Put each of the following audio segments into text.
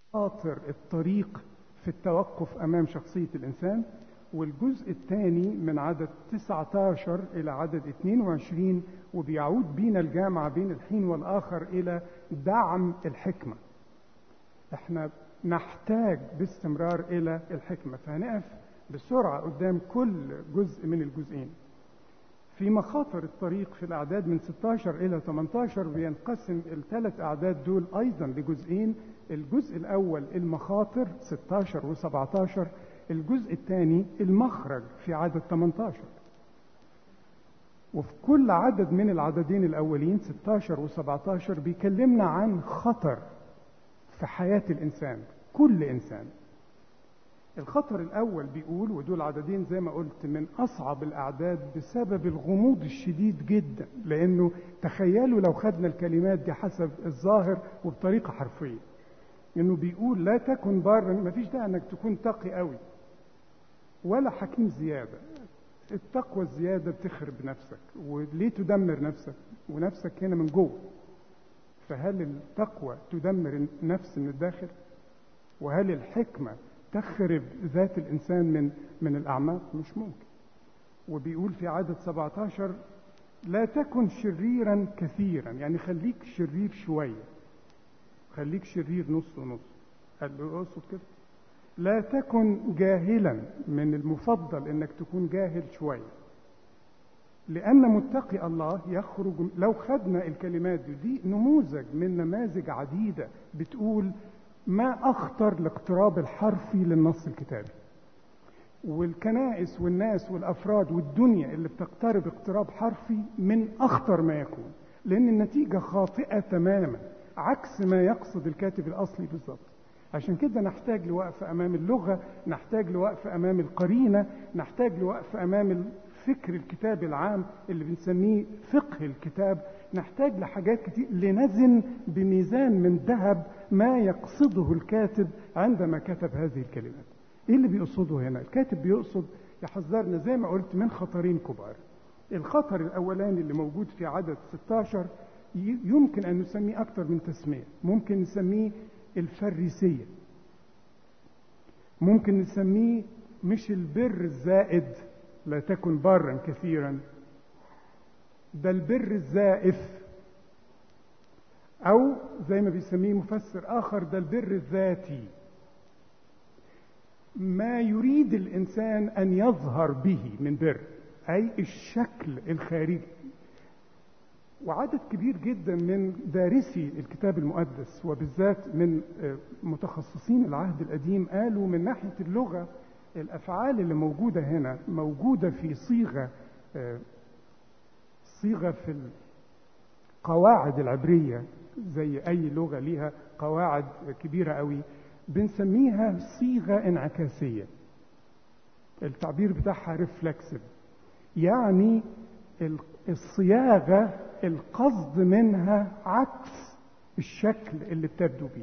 خاطر الطريق في التوقف أمام شخصية الإنسان والجزء الثاني من عدد 19 إلى عدد 22 وبيعود بينا الجامعة بين الحين والآخر إلى دعم الحكمة احنا نحتاج باستمرار إلى الحكمة فهنقف بسرعة قدام كل جزء من الجزئين في مخاطر الطريق في الأعداد من 16 إلى 18 بينقسم الثلاث أعداد دول أيضا لجزئين الجزء الأول المخاطر 16 و17 الجزء الثاني المخرج في عدد 18 وفي كل عدد من العددين الأولين 16 و17 بيكلمنا عن خطر في حياة الإنسان كل إنسان الخطر الأول بيقول ودول عددين زي ما قلت من أصعب الأعداد بسبب الغموض الشديد جدا لأنه تخيلوا لو خدنا الكلمات دي حسب الظاهر وبطريقة حرفية إنه بيقول لا تكن بارا مفيش داعي إنك تكون تقي قوي ولا حكيم زيادة التقوى الزيادة بتخرب نفسك وليه تدمر نفسك ونفسك هنا من جوه فهل التقوى تدمر النفس من الداخل وهل الحكمة تخرب ذات الإنسان من من الأعماق مش ممكن وبيقول في عدد 17 لا تكن شريرا كثيرا يعني خليك شرير شوية خليك شرير نص ونص قال له اقصد كده لا تكن جاهلا من المفضل انك تكون جاهل شويه لان متقي الله يخرج لو خدنا الكلمات دي, دي نموذج من نماذج عديده بتقول ما اخطر الاقتراب الحرفي للنص الكتابي والكنائس والناس والافراد والدنيا اللي بتقترب اقتراب حرفي من اخطر ما يكون لان النتيجه خاطئه تماما عكس ما يقصد الكاتب الاصلي بالظبط عشان كده نحتاج لوقفة أمام اللغة نحتاج لوقفة أمام القرينة نحتاج لوقفة أمام فكر الكتاب العام اللي بنسميه فقه الكتاب نحتاج لحاجات كتير لنزن بميزان من ذهب ما يقصده الكاتب عندما كتب هذه الكلمات ايه اللي بيقصده هنا الكاتب بيقصد يحذرنا زي ما قلت من خطرين كبار الخطر الاولاني اللي موجود في عدد 16 يمكن ان نسميه اكثر من تسميه ممكن نسميه الفريسية ممكن نسميه مش البر الزائد لا تكن برا كثيرا ده البر الزائف أو زي ما بيسميه مفسر آخر ده البر الذاتي ما يريد الإنسان أن يظهر به من بر أي الشكل الخارجي وعدد كبير جدا من دارسي الكتاب المقدس وبالذات من متخصصين العهد القديم قالوا من ناحيه اللغه الافعال اللي موجوده هنا موجوده في صيغه صيغه في القواعد العبريه زي اي لغه ليها قواعد كبيره قوي بنسميها صيغه انعكاسيه التعبير بتاعها ريفلكسيف يعني الصياغه القصد منها عكس الشكل اللي بتبدو بيه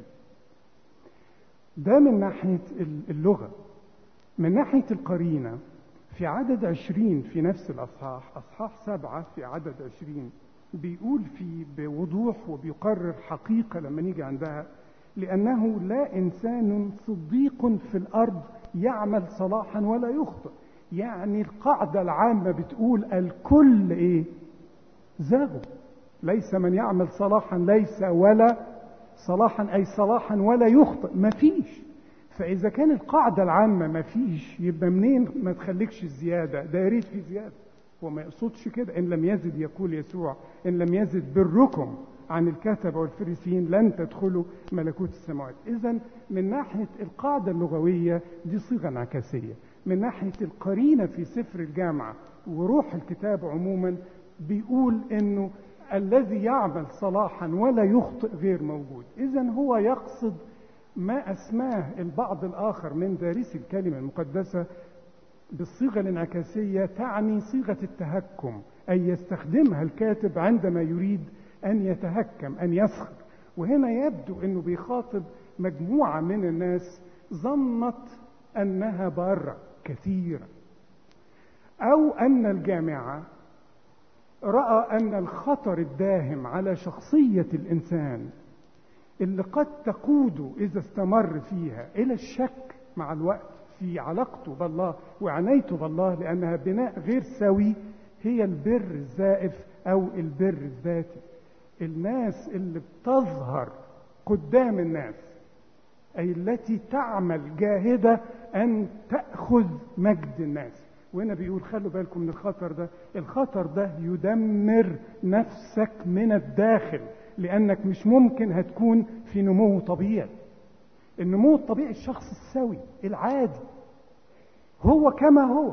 ده من ناحية اللغة من ناحية القرينة في عدد عشرين في نفس الأصحاح أصحاح سبعة في عدد عشرين بيقول في بوضوح وبيقرر حقيقة لما نيجي عندها لأنه لا إنسان صديق في الأرض يعمل صلاحا ولا يخطئ يعني القاعدة العامة بتقول الكل إيه زاغوا ليس من يعمل صلاحا ليس ولا صلاحا أي صلاحا ولا يخطئ ما فيش فإذا كان القاعدة العامة ما فيش يبقى منين ما تخليكش الزيادة ده يا ريت في زيادة هو ما يقصدش كده إن لم يزد يقول يسوع إن لم يزد بركم عن الكتبة والفريسيين لن تدخلوا ملكوت السماوات إذا من ناحية القاعدة اللغوية دي صيغة انعكاسية من ناحية القرينة في سفر الجامعة وروح الكتاب عموما بيقول انه الذي يعمل صلاحا ولا يخطئ غير موجود اذا هو يقصد ما اسماه البعض الاخر من دارسي الكلمه المقدسه بالصيغه الانعكاسيه تعني صيغه التهكم اي يستخدمها الكاتب عندما يريد ان يتهكم ان يسخر وهنا يبدو انه بيخاطب مجموعه من الناس ظنت انها باره كثيره او ان الجامعه راى ان الخطر الداهم على شخصيه الانسان اللي قد تقوده إذا استمر فيها إلى الشك مع الوقت في علاقته بالله وعنايته بالله لأنها بناء غير سوي هي البر الزائف أو البر الذاتي الناس اللي بتظهر قدام الناس أي التي تعمل جاهدة أن تأخذ مجد الناس وهنا بيقول خلوا بالكم من الخطر ده الخطر ده يدمر نفسك من الداخل لأنك مش ممكن هتكون في نمو طبيعي النمو الطبيعي الشخص السوي العادي هو كما هو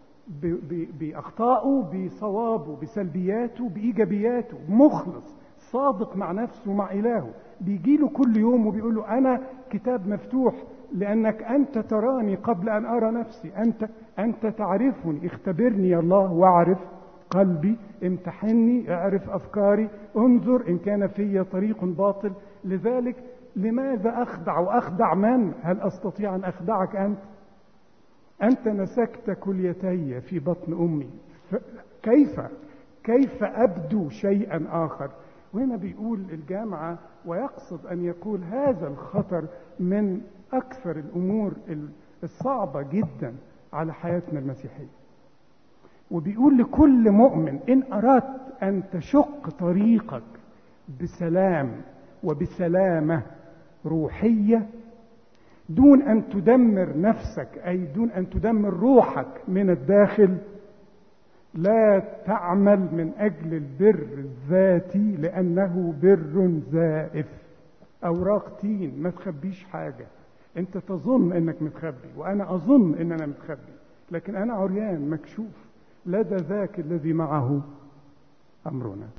بأخطائه بصوابه بسلبياته بإيجابياته مخلص صادق مع نفسه ومع إلهه بيجي له كل يوم وبيقول له أنا كتاب مفتوح لأنك أنت تراني قبل أن أرى نفسي أنت أنت تعرفني اختبرني يا الله واعرف قلبي امتحني اعرف أفكاري انظر إن كان في طريق باطل لذلك لماذا أخدع وأخدع من هل أستطيع أن أخدعك أنت أنت نسكت كليتي في بطن أمي كيف كيف أبدو شيئا آخر وهنا بيقول الجامعة ويقصد أن يقول هذا الخطر من أكثر الأمور الصعبة جدا على حياتنا المسيحية وبيقول لكل مؤمن إن أردت أن تشق طريقك بسلام وبسلامة روحية دون أن تدمر نفسك أي دون أن تدمر روحك من الداخل لا تعمل من أجل البر الذاتي لأنه بر زائف أوراق تين ما تخبيش حاجة أنت تظن أنك متخبي وأنا أظن أن أنا متخبي لكن أنا عريان مكشوف لدى ذاك الذي معه أمرنا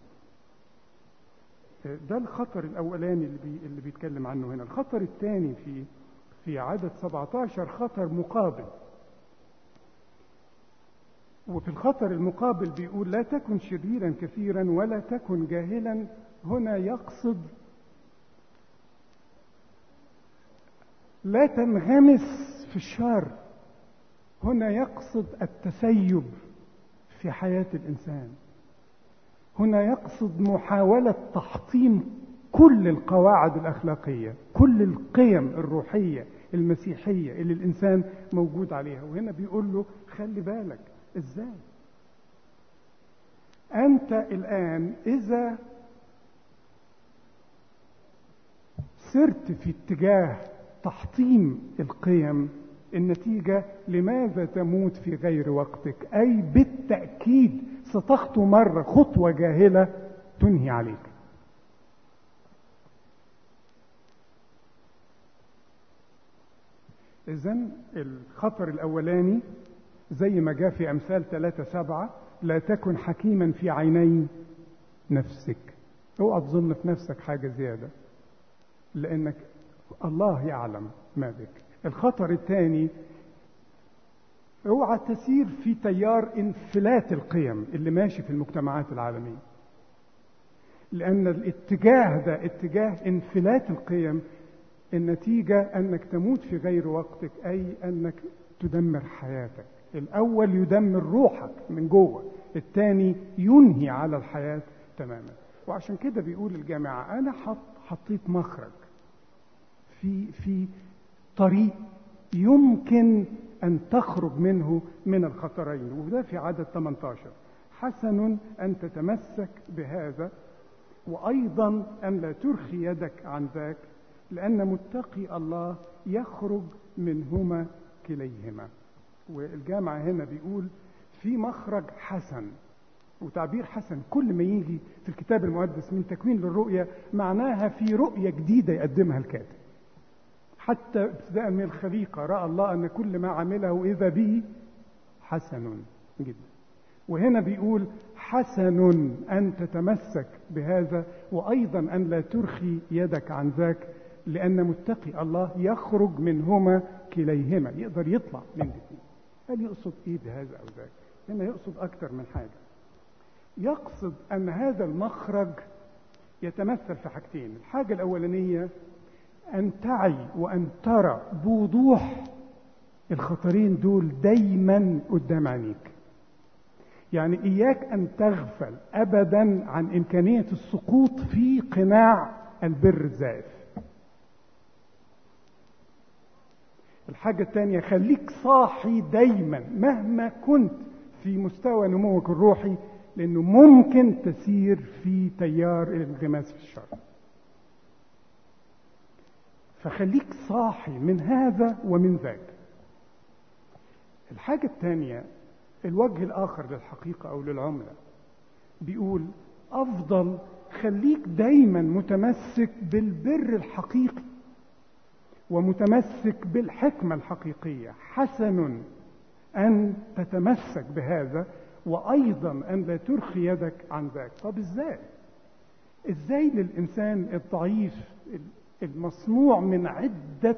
ده الخطر الأولاني اللي, بي اللي بيتكلم عنه هنا الخطر الثاني في في عدد 17 خطر مقابل وفي الخطر المقابل بيقول لا تكن شريرا كثيرا ولا تكن جاهلا هنا يقصد لا تنغمس في الشر هنا يقصد التسيب في حياة الإنسان هنا يقصد محاولة تحطيم كل القواعد الأخلاقية كل القيم الروحية المسيحية اللي الإنسان موجود عليها وهنا بيقول له خلي بالك إزاي أنت الآن إذا سرت في اتجاه تحطيم القيم النتيجة لماذا تموت في غير وقتك أي بالتأكيد ستخطو مرة خطوة جاهلة تنهي عليك إذا الخطر الأولاني زي ما جاء في أمثال ثلاثة سبعة لا تكن حكيما في عيني نفسك اوعى تظن في نفسك حاجة زيادة لأنك الله يعلم ما بك الخطر الثاني اوعى تسير في تيار انفلات القيم اللي ماشي في المجتمعات العالمية لأن الاتجاه ده اتجاه انفلات القيم النتيجة أنك تموت في غير وقتك أي أنك تدمر حياتك الأول يدمر روحك من جوه الثاني ينهي على الحياة تماما وعشان كده بيقول الجامعة أنا حط حطيت مخرج في في طريق يمكن أن تخرج منه من الخطرين وده في عدد 18 حسن أن تتمسك بهذا وأيضا أن لا ترخي يدك عن ذاك لأن متقي الله يخرج منهما كليهما والجامعة هنا بيقول في مخرج حسن وتعبير حسن كل ما يجي في الكتاب المقدس من تكوين للرؤية معناها في رؤية جديدة يقدمها الكاتب حتى ابتداء من الخليقة رأى الله أن كل ما عمله إذا به حسن جدا وهنا بيقول حسن أن تتمسك بهذا وأيضا أن لا ترخي يدك عن ذاك لأن متقي الله يخرج منهما كليهما يقدر يطلع من الاثنين هل يقصد إيه بهذا أو ذاك هنا يقصد أكثر من حاجة يقصد أن هذا المخرج يتمثل في حاجتين الحاجة الأولانية أن تعي وأن ترى بوضوح الخطرين دول دايما قدام عينيك يعني إياك أن تغفل أبدا عن إمكانية السقوط في قناع البر الزائف الحاجة التانية خليك صاحي دايما مهما كنت في مستوى نموك الروحي لأنه ممكن تسير في تيار الانغماس في الشر فخليك صاحي من هذا ومن ذاك الحاجة الثانية الوجه الآخر للحقيقة أو للعملة بيقول أفضل خليك دايما متمسك بالبر الحقيقي ومتمسك بالحكمة الحقيقية حسن أن تتمسك بهذا وأيضا أن لا ترخي يدك عن ذاك طب إزاي إزاي للإنسان الضعيف المصنوع من عدة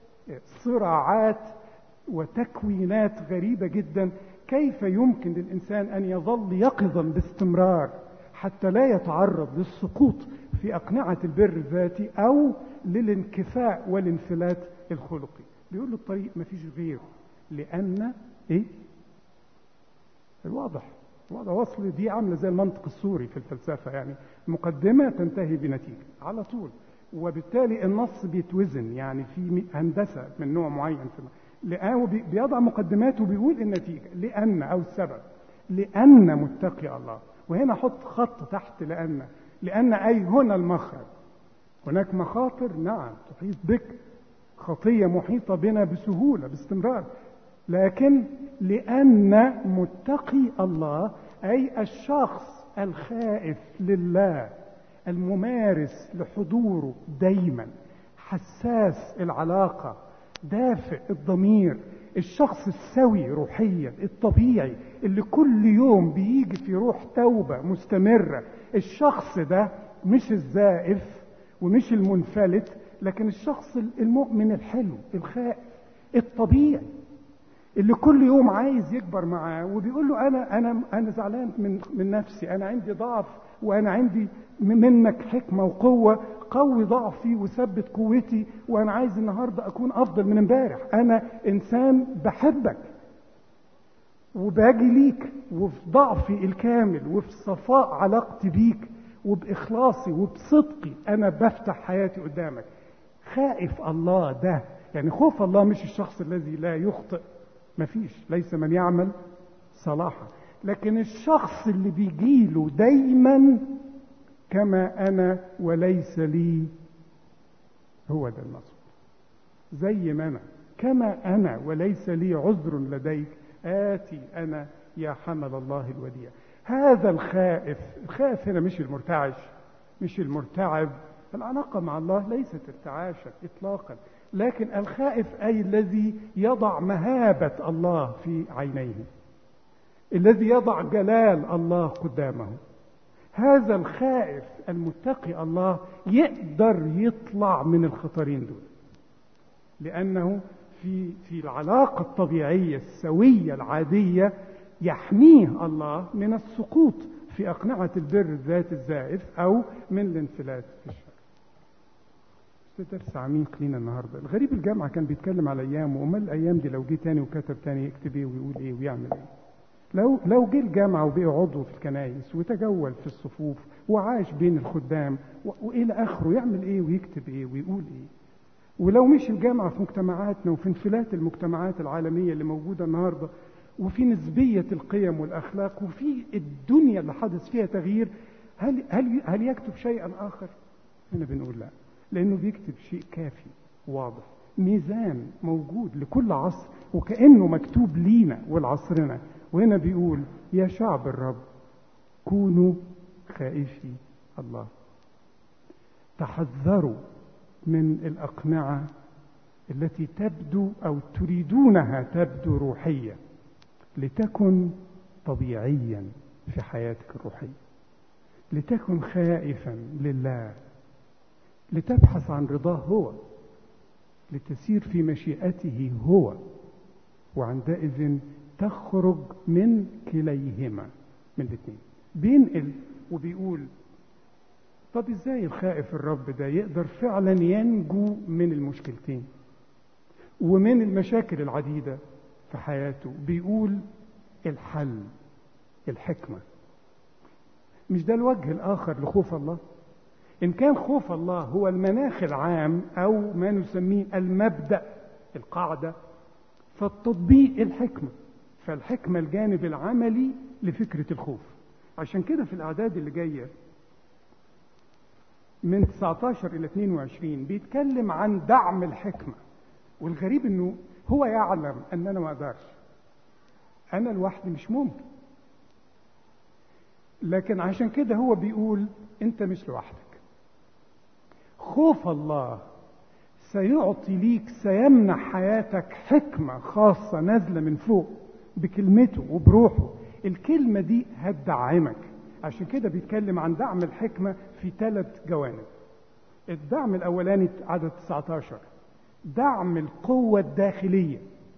صراعات وتكوينات غريبة جدا كيف يمكن للإنسان أن يظل يقظا باستمرار حتى لا يتعرض للسقوط في أقنعة البر الذاتي أو للانكفاء والانفلات الخلقي بيقول له الطريق ما فيش غيره لأن إيه الواضح الواضح وصل دي عاملة زي المنطق السوري في الفلسفة يعني مقدمة تنتهي بنتيجة على طول وبالتالي النص بيتوزن يعني في هندسة من نوع معين في لأنه بيضع مقدمات وبيقول النتيجة لأن أو السبب لأن متقي الله وهنا حط خط تحت لأن لأن أي هنا المخرج هناك مخاطر نعم تحيط بك خطية محيطة بنا بسهولة باستمرار لكن لأن متقي الله أي الشخص الخائف لله الممارس لحضوره دايما حساس العلاقة دافئ الضمير الشخص السوي روحيا الطبيعي اللي كل يوم بيجي في روح توبة مستمرة الشخص ده مش الزائف ومش المنفلت لكن الشخص المؤمن الحلو الخائف الطبيعي اللي كل يوم عايز يكبر معاه وبيقول له انا انا انا زعلان من من نفسي انا عندي ضعف وانا عندي منك حكمه وقوه قوي ضعفي وثبت قوتي وانا عايز النهارده اكون افضل من امبارح انا انسان بحبك وباجي ليك وفي ضعفي الكامل وفي صفاء علاقتي بيك وباخلاصي وبصدقي انا بفتح حياتي قدامك خائف الله ده يعني خوف الله مش الشخص الذي لا يخطئ مفيش ليس من يعمل صلاحا لكن الشخص اللي بيجيله دايما كما انا وليس لي هو ده المقصود زي ما انا كما انا وليس لي عذر لديك اتي انا يا حمل الله الوديع هذا الخائف الخائف هنا مش المرتعش مش المرتعب العلاقة مع الله ليست ارتعاشا اطلاقا لكن الخائف اي الذي يضع مهابة الله في عينيه الذي يضع جلال الله قدامه هذا الخائف المتقي الله يقدر يطلع من الخطرين دول لانه في في العلاقه الطبيعيه السويه العاديه يحميه الله من السقوط في اقنعه البر الذات الزائف او من الانفلات في الشر ده درس عميق لينا النهارده الغريب الجامعه كان بيتكلم على ايامه امال الايام دي لو جه تاني وكتب تاني يكتب ايه ويقول ايه ويعمل ايه لو لو جه الجامعه وبقي عضو في الكنايس وتجول في الصفوف وعاش بين الخدام والى اخره يعمل ايه ويكتب ايه ويقول ايه ولو مش الجامعه في مجتمعاتنا وفي انفلات المجتمعات العالميه اللي موجوده النهارده وفي نسبيه القيم والاخلاق وفي الدنيا اللي حدث فيها تغيير هل هل هل يكتب شيئا اخر؟ هنا بنقول لا لانه بيكتب شيء كافي واضح ميزان موجود لكل عصر وكانه مكتوب لينا ولعصرنا وهنا بيقول يا شعب الرب كونوا خائفي الله تحذروا من الأقنعة التي تبدو أو تريدونها تبدو روحية لتكن طبيعيا في حياتك الروحية لتكن خائفا لله لتبحث عن رضاه هو لتسير في مشيئته هو وعندئذ تخرج من كليهما من الاثنين بينقل وبيقول طب ازاي الخائف الرب ده يقدر فعلا ينجو من المشكلتين ومن المشاكل العديدة في حياته بيقول الحل الحكمة مش ده الوجه الآخر لخوف الله إن كان خوف الله هو المناخ العام أو ما نسميه المبدأ القاعدة فالتطبيق الحكمة فالحكمة الجانب العملي لفكرة الخوف عشان كده في الأعداد اللي جاية من 19 إلى 22 بيتكلم عن دعم الحكمة والغريب إنه هو يعلم أن أنا ما أقدرش أنا لوحدي مش ممكن لكن عشان كده هو بيقول أنت مش لوحدك خوف الله سيعطي ليك سيمنح حياتك حكمة خاصة نازلة من فوق بكلمته وبروحه الكلمة دي هتدعمك عشان كده بيتكلم عن دعم الحكمة في ثلاث جوانب الدعم الأولاني عدد 19 دعم القوة الداخلية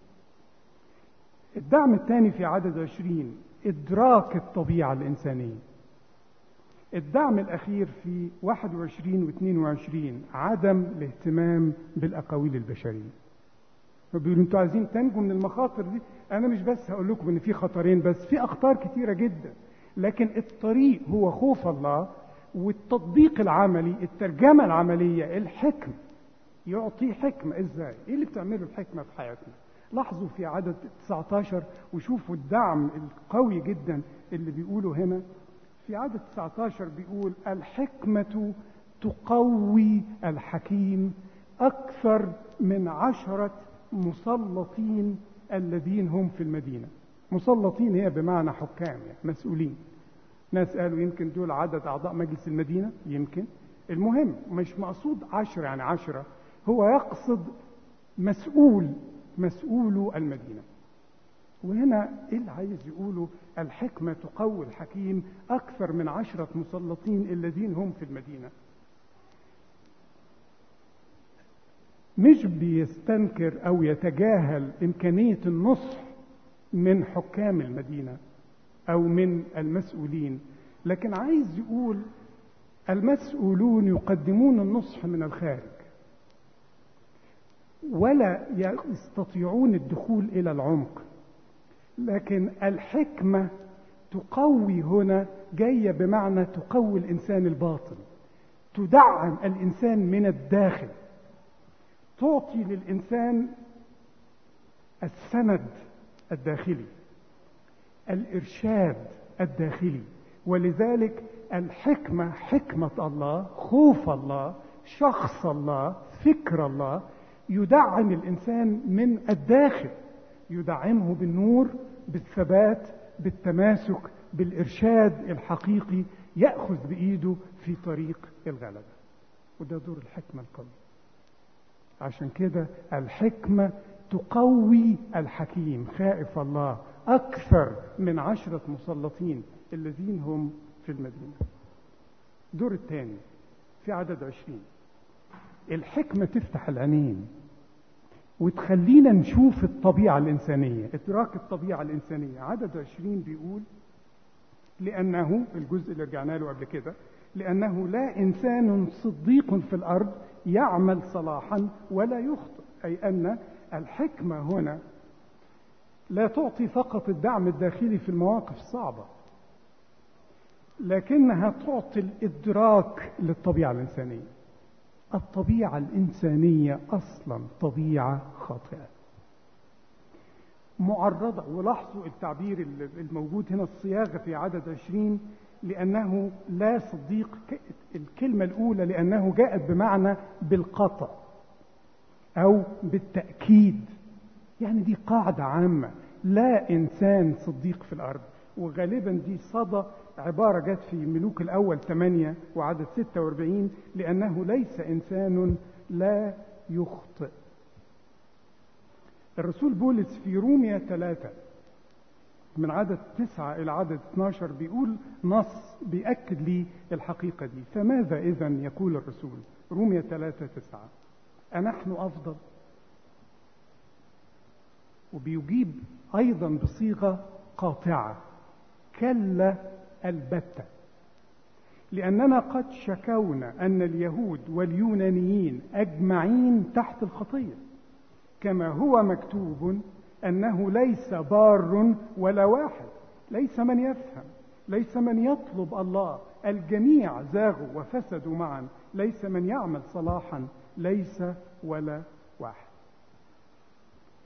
الدعم الثاني في عدد 20 إدراك الطبيعة الإنسانية الدعم الأخير في 21 و 22 عدم الاهتمام بالأقاويل البشرية فبيقولوا انتوا عايزين تنجوا من المخاطر دي انا مش بس هقول لكم ان في خطرين بس في اخطار كتيره جدا لكن الطريق هو خوف الله والتطبيق العملي الترجمه العمليه الحكمه يعطي حكمه ازاي ايه اللي بتعمله الحكمه في حياتنا لاحظوا في عدد 19 وشوفوا الدعم القوي جدا اللي بيقوله هنا في عدد 19 بيقول الحكمه تقوي الحكيم اكثر من عشره مسلطين الذين هم في المدينة مسلطين هي بمعنى حكام يعني مسؤولين ناس قالوا يمكن دول عدد أعضاء مجلس المدينة يمكن المهم مش مقصود عشرة يعني عشرة هو يقصد مسؤول مسؤول المدينة وهنا ايه اللي عايز يقوله الحكمة تقوي الحكيم أكثر من عشرة مسلطين الذين هم في المدينة مش بيستنكر او يتجاهل امكانيه النصح من حكام المدينه او من المسؤولين لكن عايز يقول المسؤولون يقدمون النصح من الخارج ولا يستطيعون الدخول الى العمق لكن الحكمه تقوي هنا جايه بمعنى تقوي الانسان الباطن تدعم الانسان من الداخل تعطي للإنسان السند الداخلي الإرشاد الداخلي ولذلك الحكمة حكمة الله خوف الله شخص الله فكر الله يدعم الإنسان من الداخل يدعمه بالنور بالثبات بالتماسك بالإرشاد الحقيقي يأخذ بإيده في طريق الغلبة وده دور الحكمة القوية عشان كده الحكمة تقوي الحكيم خائف الله أكثر من عشرة مسلطين الذين هم في المدينة دور الثاني في عدد عشرين الحكمة تفتح العينين وتخلينا نشوف الطبيعة الإنسانية إدراك الطبيعة الإنسانية عدد عشرين بيقول لأنه الجزء اللي رجعنا له قبل كده لأنه لا إنسان صديق في الأرض يعمل صلاحا ولا يخطئ أي أن الحكمة هنا لا تعطي فقط الدعم الداخلي في المواقف الصعبة لكنها تعطي الإدراك للطبيعة الإنسانية الطبيعة الإنسانية أصلا طبيعة خاطئة معرضة ولاحظوا التعبير الموجود هنا الصياغة في عدد عشرين لأنه لا صديق الكلمة الأولى لأنه جاءت بمعنى بالقطع أو بالتأكيد يعني دي قاعدة عامة لا إنسان صديق في الأرض وغالبا دي صدى عبارة جت في ملوك الأول 8 وعدد 46 لأنه ليس إنسان لا يخطئ الرسول بولس في روميا 3 من عدد تسعة إلى عدد 12 بيقول نص بيأكد لي الحقيقة دي فماذا إذا يقول الرسول رومية 3 تسعة أنحن أفضل وبيجيب أيضا بصيغة قاطعة كلا البتة لأننا قد شكونا أن اليهود واليونانيين أجمعين تحت الخطية كما هو مكتوب أنه ليس بار ولا واحد ليس من يفهم ليس من يطلب الله الجميع زاغوا وفسدوا معا ليس من يعمل صلاحا ليس ولا واحد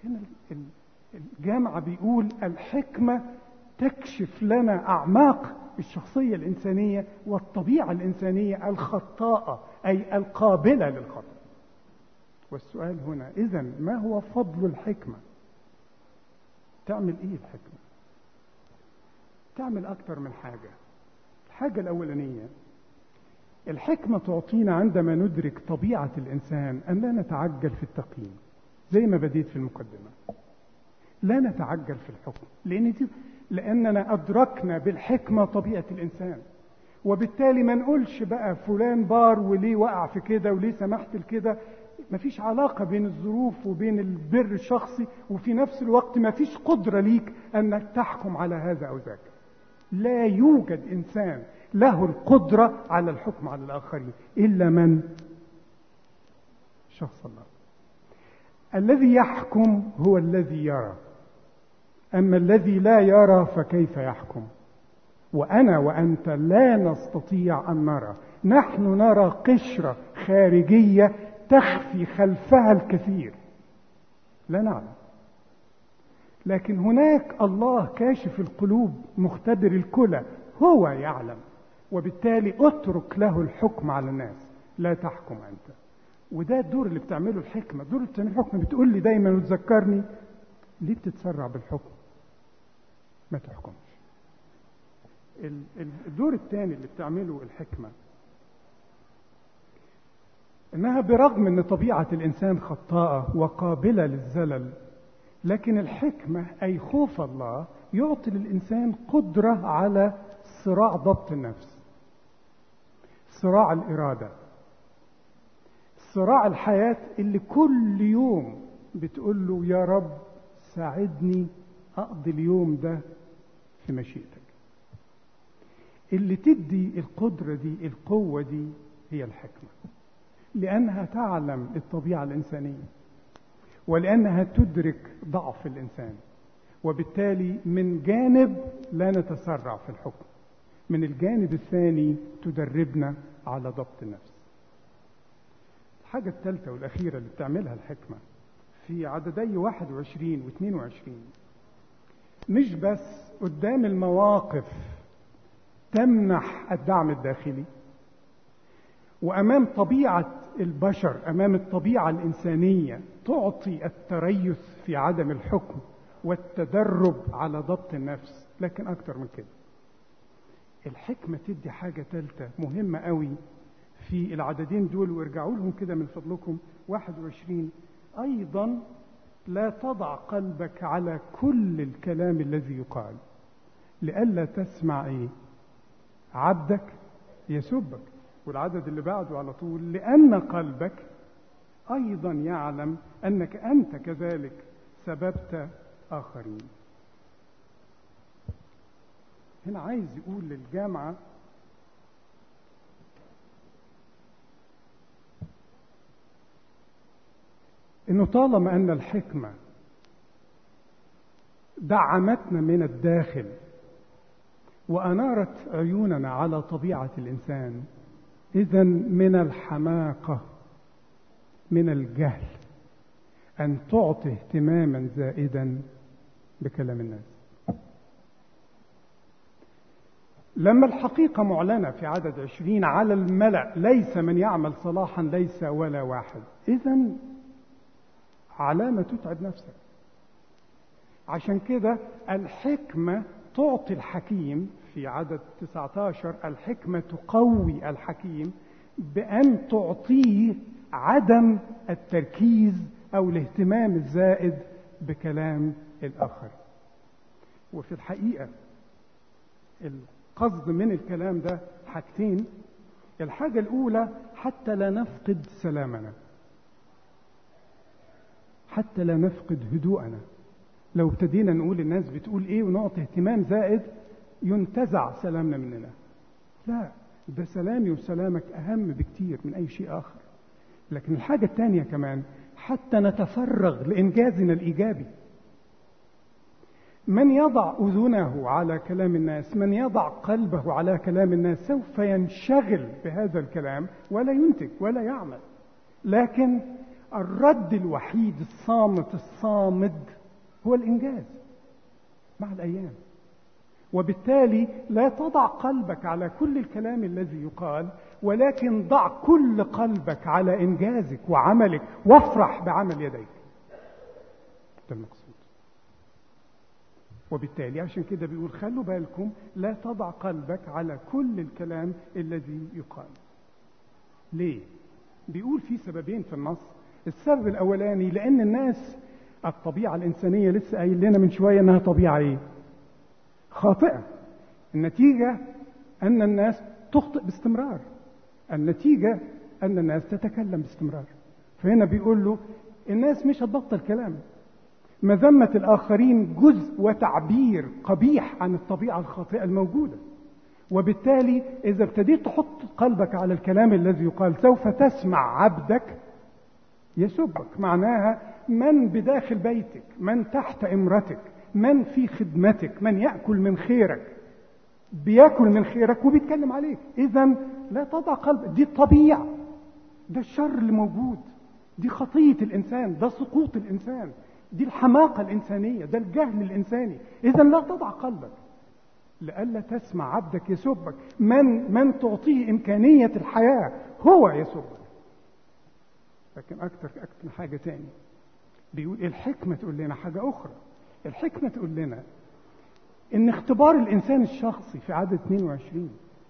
هنا الجامعة بيقول الحكمة تكشف لنا أعماق الشخصية الإنسانية والطبيعة الإنسانية الخطاءة أي القابلة للخطأ والسؤال هنا إذا ما هو فضل الحكمة تعمل إيه الحكمة تعمل أكثر من حاجة الحاجة الأولانية الحكمة تعطينا عندما ندرك طبيعة الإنسان أن لا نتعجل في التقييم زي ما بديت في المقدمة لا نتعجل في الحكم لأن دي لأننا أدركنا بالحكمة طبيعة الإنسان وبالتالي ما نقولش بقى فلان بار وليه وقع في كده وليه سمحت لكده مفيش علاقة بين الظروف وبين البر الشخصي وفي نفس الوقت مفيش قدرة ليك أنك تحكم على هذا أو ذاك لا يوجد إنسان له القدرة على الحكم على الآخرين إلا من شخص الله الذي يحكم هو الذي يرى أما الذي لا يرى فكيف يحكم وأنا وأنت لا نستطيع أن نرى نحن نرى قشرة خارجية تخفي خلفها الكثير لا نعلم لكن هناك الله كاشف القلوب مختبر الكلى هو يعلم وبالتالي اترك له الحكم على الناس لا تحكم انت وده الدور اللي بتعمله الحكمه الدور اللي بتعمله الحكمه بتقول لي دايما وتذكرني ليه بتتسرع بالحكم ما تحكمش الدور الثاني اللي بتعمله الحكمه انها برغم ان طبيعه الانسان خطاءه وقابله للزلل لكن الحكمه اي خوف الله يعطي للانسان قدره على صراع ضبط النفس صراع الاراده صراع الحياه اللي كل يوم بتقول له يا رب ساعدني اقضي اليوم ده في مشيئتك اللي تدي القدره دي القوه دي هي الحكمه لأنها تعلم الطبيعة الإنسانية ولأنها تدرك ضعف الإنسان وبالتالي من جانب لا نتسرع في الحكم من الجانب الثاني تدربنا على ضبط النفس الحاجة الثالثة والأخيرة اللي بتعملها الحكمة في عددي 21 و 22 مش بس قدام المواقف تمنح الدعم الداخلي وامام طبيعه البشر امام الطبيعه الانسانيه تعطي التريث في عدم الحكم والتدرب على ضبط النفس لكن اكتر من كده الحكمه تدي حاجه ثالثه مهمه قوي في العددين دول وارجعوا لهم كده من فضلكم 21 ايضا لا تضع قلبك على كل الكلام الذي يقال لئلا تسمع ايه عبدك يسبك والعدد اللي بعده على طول لأن قلبك أيضا يعلم أنك أنت كذلك سببت آخرين هنا عايز يقول للجامعة انه طالما ان الحكمه دعمتنا من الداخل وانارت عيوننا على طبيعه الانسان اذا من الحماقه من الجهل ان تعطي اهتماما زائدا بكلام الناس لما الحقيقة معلنة في عدد عشرين على الملأ ليس من يعمل صلاحا ليس ولا واحد إذا علامة تتعب نفسك عشان كده الحكمة تعطي الحكيم في عدد 19 الحكمة تقوي الحكيم بأن تعطيه عدم التركيز أو الاهتمام الزائد بكلام الآخر وفي الحقيقة القصد من الكلام ده حاجتين الحاجة الأولى حتى لا نفقد سلامنا حتى لا نفقد هدوءنا لو ابتدينا نقول الناس بتقول ايه ونعطي اهتمام زائد ينتزع سلامنا مننا لا ده سلامي وسلامك اهم بكتير من اي شيء اخر لكن الحاجة الثانية كمان حتى نتفرغ لإنجازنا الإيجابي من يضع أذنه على كلام الناس من يضع قلبه على كلام الناس سوف ينشغل بهذا الكلام ولا ينتج ولا يعمل لكن الرد الوحيد الصامت الصامد هو الإنجاز مع الأيام وبالتالي لا تضع قلبك على كل الكلام الذي يقال ولكن ضع كل قلبك على إنجازك وعملك وافرح بعمل يديك ده المقصود وبالتالي عشان كده بيقول خلوا بالكم لا تضع قلبك على كل الكلام الذي يقال ليه بيقول في سببين في النص السبب الاولاني لان الناس الطبيعه الانسانيه لسه قايل لنا من شويه انها طبيعه ايه خاطئه النتيجه ان الناس تخطئ باستمرار النتيجه ان الناس تتكلم باستمرار فهنا بيقول له الناس مش هتبطل كلام مذمة الآخرين جزء وتعبير قبيح عن الطبيعة الخاطئة الموجودة وبالتالي إذا ابتديت تحط قلبك على الكلام الذي يقال سوف تسمع عبدك يسبك معناها من بداخل بيتك من تحت امرتك من في خدمتك من يأكل من خيرك بياكل من خيرك وبيتكلم عليك إذا لا تضع قلبك دي الطبيعة ده الشر اللي موجود دي خطية الإنسان ده سقوط الإنسان دي الحماقة الإنسانية ده الجهل الإنساني إذا لا تضع قلبك لئلا تسمع عبدك يسبك من من تعطيه إمكانية الحياة هو يسبك لكن أكتر أكتر حاجة تاني بيقول الحكمة تقول لنا حاجة أخرى الحكمة تقول لنا إن اختبار الإنسان الشخصي في عدد 22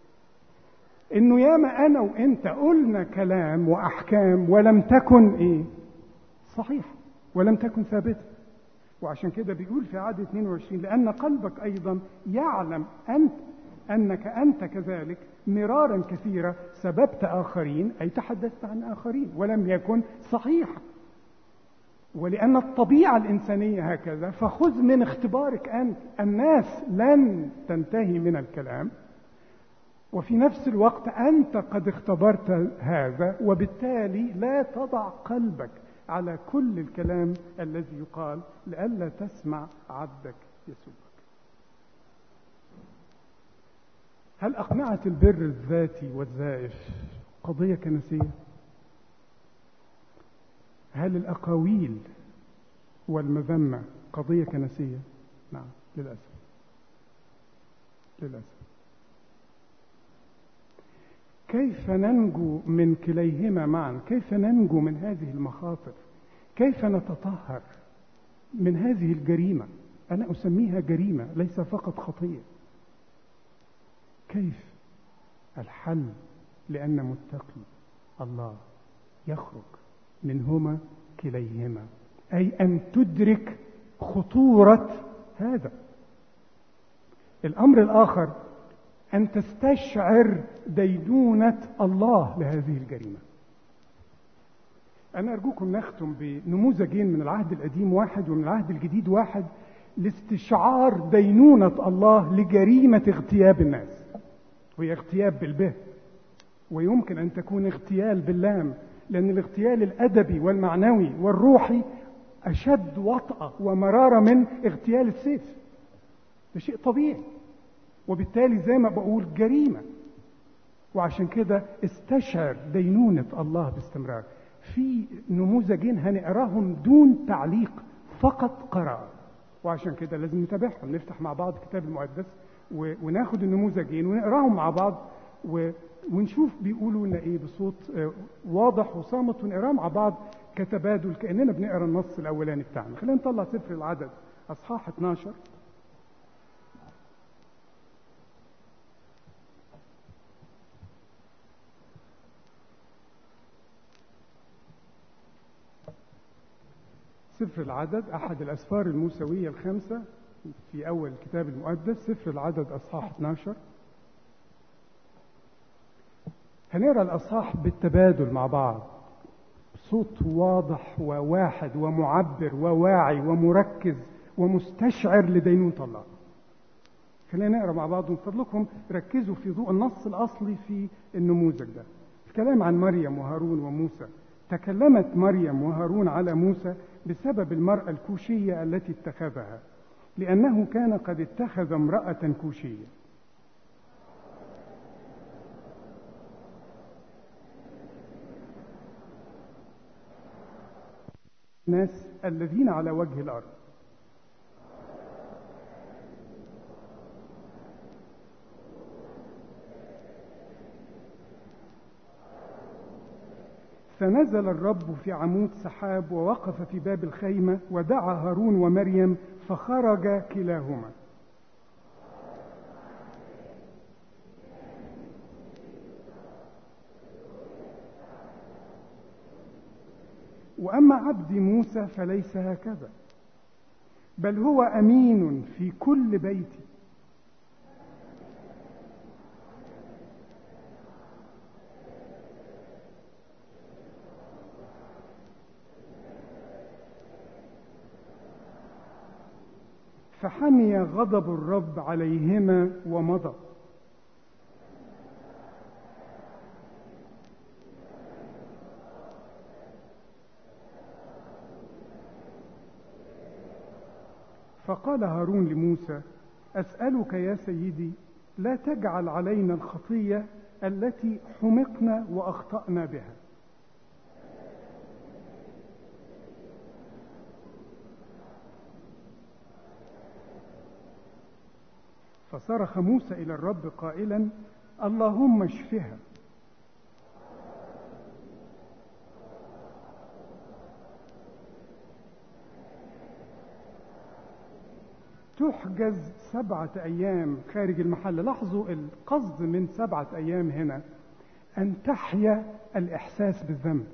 إنه ياما أنا وأنت قلنا كلام وأحكام ولم تكن إيه صحيحة ولم تكن ثابتة وعشان كده بيقول في عدد 22 لأن قلبك أيضا يعلم أنت أنك أنت كذلك مرارا كثيرة سببت آخرين أي تحدثت عن آخرين ولم يكن صحيحا ولأن الطبيعة الإنسانية هكذا فخذ من اختبارك أنت الناس لن تنتهي من الكلام وفي نفس الوقت أنت قد اختبرت هذا وبالتالي لا تضع قلبك على كل الكلام الذي يقال لئلا تسمع عبدك يسوبك هل أقنعة البر الذاتي والزائف قضية كنسية؟ هل الأقاويل والمذمة قضية كنسية؟ نعم للأسف للأسف كيف ننجو من كليهما معا كيف ننجو من هذه المخاطر كيف نتطهر من هذه الجريمة أنا أسميها جريمة ليس فقط خطية كيف الحل لأن متقي الله يخرج منهما كليهما أي أن تدرك خطورة هذا الأمر الآخر أن تستشعر دينونة الله لهذه الجريمة أنا أرجوكم نختم بنموذجين من العهد القديم واحد ومن العهد الجديد واحد لاستشعار دينونة الله لجريمة اغتياب الناس وهي اغتياب بالبه ويمكن أن تكون اغتيال باللام لأن الاغتيال الأدبي والمعنوي والروحي أشد وطأة ومرارة من اغتيال السيف ده شيء طبيعي وبالتالي زي ما بقول جريمة وعشان كده استشعر دينونة الله باستمرار في نموذجين هنقراهم دون تعليق فقط قراءة وعشان كده لازم نتابعهم نفتح مع بعض الكتاب المقدس وناخد النموذجين ونقراهم مع بعض و... ونشوف بيقولوا لنا ايه بصوت واضح وصامت ونقراهم مع بعض كتبادل كاننا بنقرا النص الاولاني بتاعنا خلينا نطلع سفر العدد اصحاح 12 سفر العدد أحد الأسفار الموسوية الخمسة في أول الكتاب المقدس سفر العدد أصحاح 12 هنقرا الأصحاح بالتبادل مع بعض صوت واضح وواحد ومعبر وواعي ومركز ومستشعر لدينونة الله خلينا نقرا مع بعض من فضلكم ركزوا في ضوء النص الأصلي في النموذج ده الكلام عن مريم وهارون وموسى تكلمت مريم وهارون على موسى بسبب المرأة الكوشية التي اتخذها لأنه كان قد اتخذ امرأة كوشية الناس الذين على وجه الأرض فنزل الرب في عمود سحاب ووقف في باب الخيمة ودعا هارون ومريم فخرج كلاهما وأما عبدي موسى فليس هكذا بل هو أمين في كل بيتي فحمي غضب الرب عليهما ومضى فقال هارون لموسى اسالك يا سيدي لا تجعل علينا الخطيه التي حمقنا واخطانا بها فصرخ موسى الى الرب قائلا اللهم اشفها تحجز سبعة أيام خارج المحل لاحظوا القصد من سبعة أيام هنا أن تحيا الإحساس بالذنب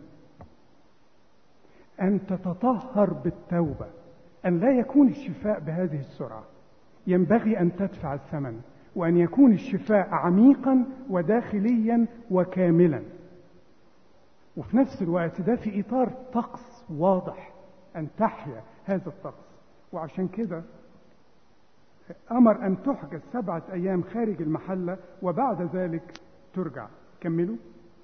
أن تتطهر بالتوبة أن لا يكون الشفاء بهذه السرعة ينبغي أن تدفع الثمن وأن يكون الشفاء عميقا وداخليا وكاملا وفي نفس الوقت ده في إطار طقس واضح أن تحيا هذا الطقس وعشان كده أمر أن تحجز سبعة أيام خارج المحلة وبعد ذلك ترجع كملوا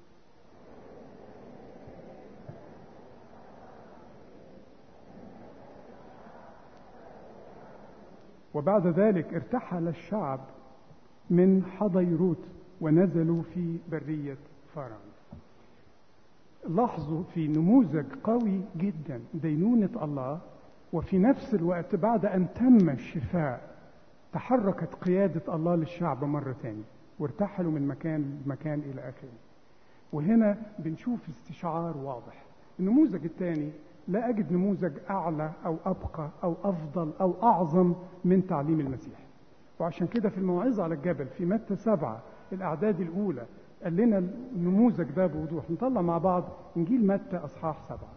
وبعد ذلك ارتحل الشعب من حضيروت ونزلوا في برية فاران لاحظوا في نموذج قوي جدا دينونة الله وفي نفس الوقت بعد أن تم الشفاء تحركت قيادة الله للشعب مرة تاني وارتحلوا من مكان لمكان إلى آخره وهنا بنشوف استشعار واضح النموذج الثاني لا أجد نموذج أعلى أو أبقى أو أفضل أو أعظم من تعليم المسيح وعشان كده في الموعظة على الجبل في متى سبعة الأعداد الأولى قال لنا النموذج ده بوضوح نطلع مع بعض إنجيل متى أصحاح سبعة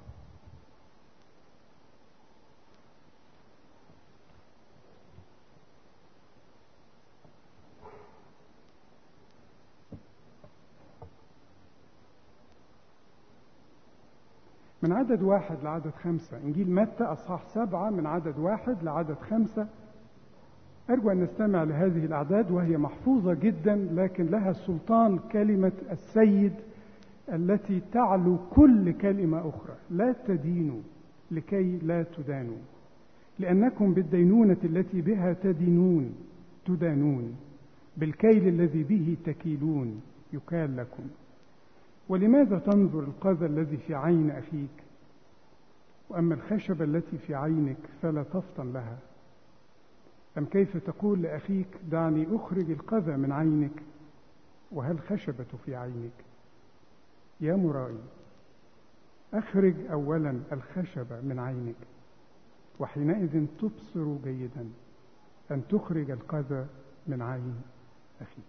من عدد واحد لعدد خمسة إنجيل متى أصحاح سبعة من عدد واحد لعدد خمسة أرجو أن نستمع لهذه الأعداد وهي محفوظة جدا لكن لها سلطان كلمة السيد التي تعلو كل كلمة أخرى لا تدينوا لكي لا تدانوا لأنكم بالدينونة التي بها تدينون تدانون بالكيل الذي به تكيلون يكال لكم ولماذا تنظر القذى الذي في عين أخيك وأما الخشبة التي في عينك فلا تفطن لها أم كيف تقول لأخيك دعني أخرج القذى من عينك وهل خشبة في عينك يا مرائي أخرج أولا الخشبة من عينك وحينئذ تبصر جيدا أن تخرج القذى من عين أخيك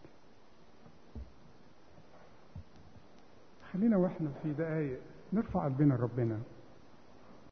خلينا واحنا في دقايق نرفع قلبنا لربنا